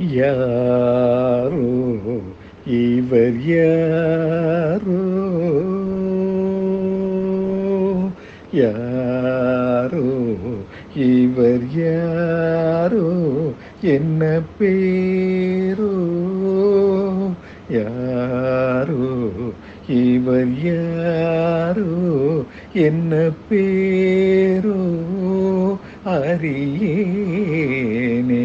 யாரோ இவர் யாரோ யாரோ இவர் யாரோ என்ன பேரோ யாரோ இவர் யாரோ என்ன பேரோ அறியேனே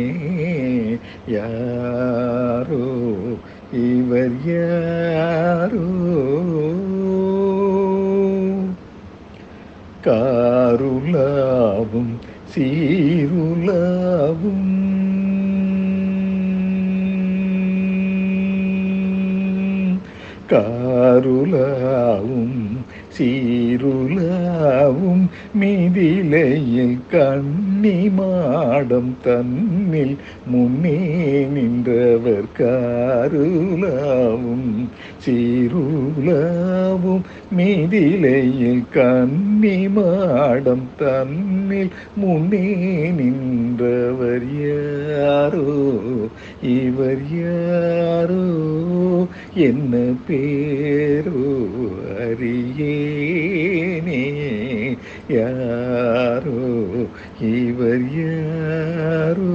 யாரோ இவர் யாரோ காருலாவும் சீருலாவும் காருலாவும் சீருலாவும் மிதிலையில் கண்ணி மாடம் தன்னில் முன்னே நின்றவர் காருலாவும் சீருலாவும் மிதிலையில் கண்ணி மாடம் தன்னில் முன்னே நின்றவர் யாரோ இவர் யாரோ என்ன பேரோ அறியேனே யாரோ இவர் யாரோ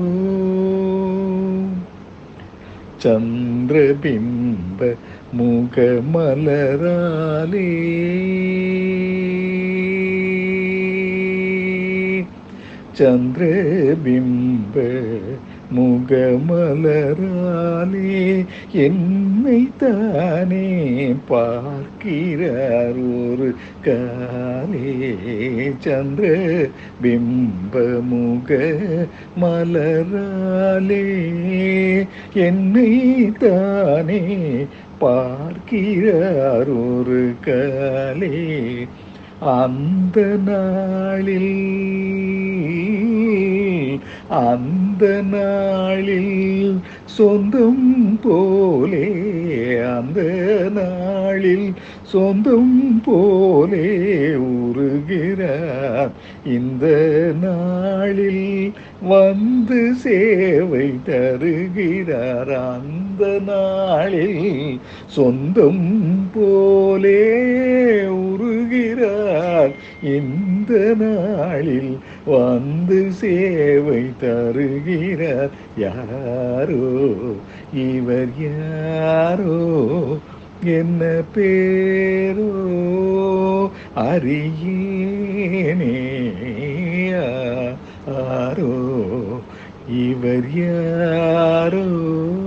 சந்திரபிம்ப முகமலராலே சந்திரபிம்ப முகமலராலே என்னை தானே பார்க்கிறார் ஒரு காலே சந்திர பிம்ப முக மலராலே என்னை தானே பார்க்கிறார் ஒரு காலே அந்த நாளில் அந்த நாளில் சொந்தம் போலே அந்த நாளில் சொந்தம் போலே உருகிறார் இந்த நாளில் வந்து சேவை தருகிறார் அந்த நாளில் சொந்தம் போலே உருகிறார் இந்த நாளில் வந்து சேவை தருகிறார் யாரோ இவர் யாரோ என்ன பேரோ அறியேனே யாரோ இவர் யாரோ